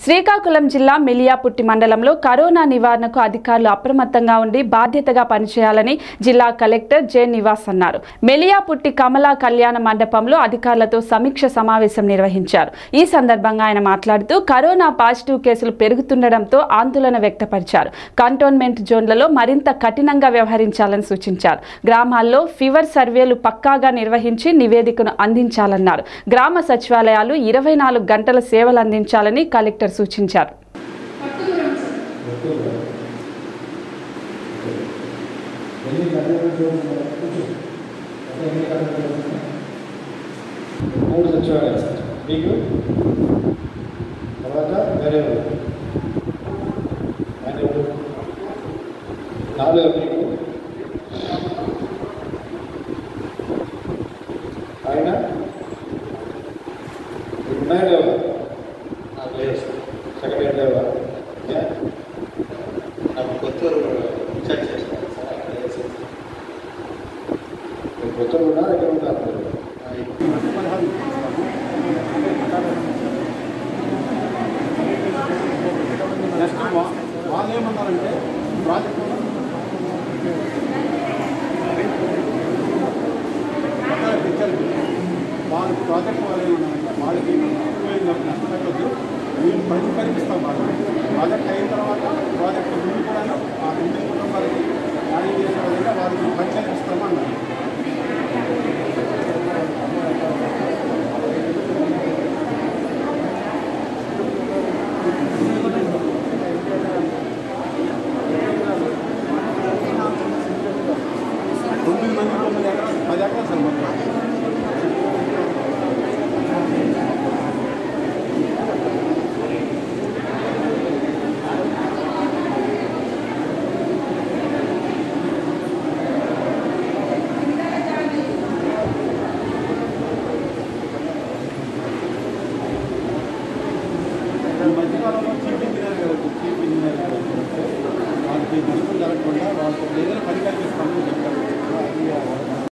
శ్రీకాకుళం జిల్లా మెలియాపుట్టి మండలంలో కరోనా నివారణకు అధికారులు అప్రమత్తంగా ఉండి బాధ్యతగా పనిచేయాలని జిల్లా కలెక్టర్ జె నివాస్ అన్నారు మెలియాపుట్టి కమలా కళ్యాణ మండపంలో అధికారులతో సమీక్ష సమావేశం నిర్వహించారు ఈ సందర్భంగా ఆయన మాట్లాడుతూ కరోనా పాజిటివ్ కేసులు పెరుగుతుండటంతో ఆందోళన వ్యక్తపరిచారు కంటోన్మెంట్ జోన్లలో మరింత కఠినంగా వ్యవహరించాలని సూచించారు గ్రామాల్లో ఫీవర్ సర్వేలు పక్కాగా నిర్వహించి నివేదికను అందించాలన్నారు గ్రామ సచివాలయాలు ఇరవై నాలుగు గంటల సేవలు అందించాలని కలెక్టర్ సూచించారు ఎన్ని కంటైన్మెంట్ జోన్స్ ఉన్నాయి? కూర్చో. అంటే ఎన్ని కంటైన్మెంట్ జోన్స్ ఉన్నాయి? మూడు సచివాలయాలు సార్ మీకు తర్వాత వేరే ఊరు. ఆయన ఎవరు? నాలుగు మీకు ఆయన ఉన్నాడు ఎవరు? నాకు లేదు సార్ సెక్రటరీ ఎవరు? ఏ? నాకు కొత్తూరు ఇన్ఛార్జ్ చేస్తాను సార్ అక్కడ వేసి మీరు కొత్తగా ఉన్నారు ఎక్కడ ఉంటారు మీరు? నెక్స్ట్ వా- వాళ్ళు ఏమన్నారంటే ప్రాజెక్ట్ వాళ్ళ ప్రాజెక్ట్ వాళ్ళు ఏమన్నారంటే వాళ్ళకి ఎక్కువైంది నష్టం పెట్టద్దు మేము పని కల్పిస్తాం వాళ్ళు ప్రాజెక్ట్ అయిన తర్వాత ప్రాజెక్ట్ ముందు కూడా ఆ ఇంటి కుటుంబాలకి న్యాయం చేసే విధంగా వాళ్ళకి పని కల్పిస్తామన్నారు తొమ్మిది మంది తొమ్మిది ఎకరాలు పది ఎకరాలు సార్ మొత్తం ఈ మధ్యకాలంలో చీఫ్ ఇంజనీర్ గారు చీఫ్ ఇంజనీర్ గారు వాళ్ళకి నష్టం జరగకుండా వాళ్ళకి ఏదైనా